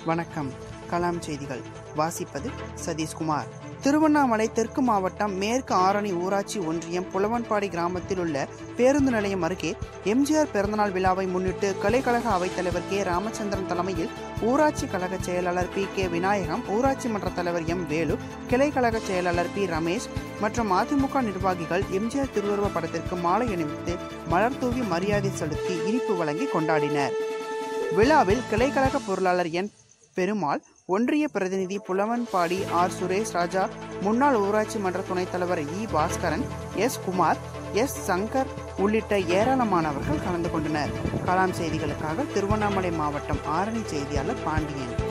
வணக்கம் கலாம் செய்திகள் வாசிப்பது சதீஷ்குமார் திருவண்ணாமலை தெற்கு மாவட்டம் மேற்கு ஆரணி ஊராட்சி ஒன்றியம் புலவன்பாடி கிராமத்தில் உள்ள பேருந்து நிலையம் அருகே எம்ஜிஆர் பிறந்தநாள் விழாவை முன்னிட்டு கலைக்கழக அவைத்தலைவர் கே ராமச்சந்திரன் தலைமையில் ஊராட்சி கழக செயலாளர் பி கே விநாயகம் ஊராட்சி மன்ற தலைவர் எம் வேலு கிளை கழக செயலாளர் பி ரமேஷ் மற்றும் அதிமுக நிர்வாகிகள் எம்ஜிஆர் திருவுருவ படத்திற்கு மாலை அணிவித்து மலர் தூவி மரியாதை செலுத்தி இனிப்பு வழங்கி கொண்டாடினர் விழாவில் கிளைக்கழக பொருளாளர் என் பெருமாள் ஒன்றிய பிரதிநிதி புலவன்பாடி ஆர் சுரேஷ் ராஜா முன்னாள் ஊராட்சி மன்ற துணைத் தலைவர் E Baskaran S Kumar S Shankar உள்ளிட்ட ஏராளமானவர்கள் கலந்து கொண்டனர் கலாம் செய்திகளுக்காக திருவண்ணாமலை மாவட்டம் ஆரணி செய்தியாளர் பாண்டியன்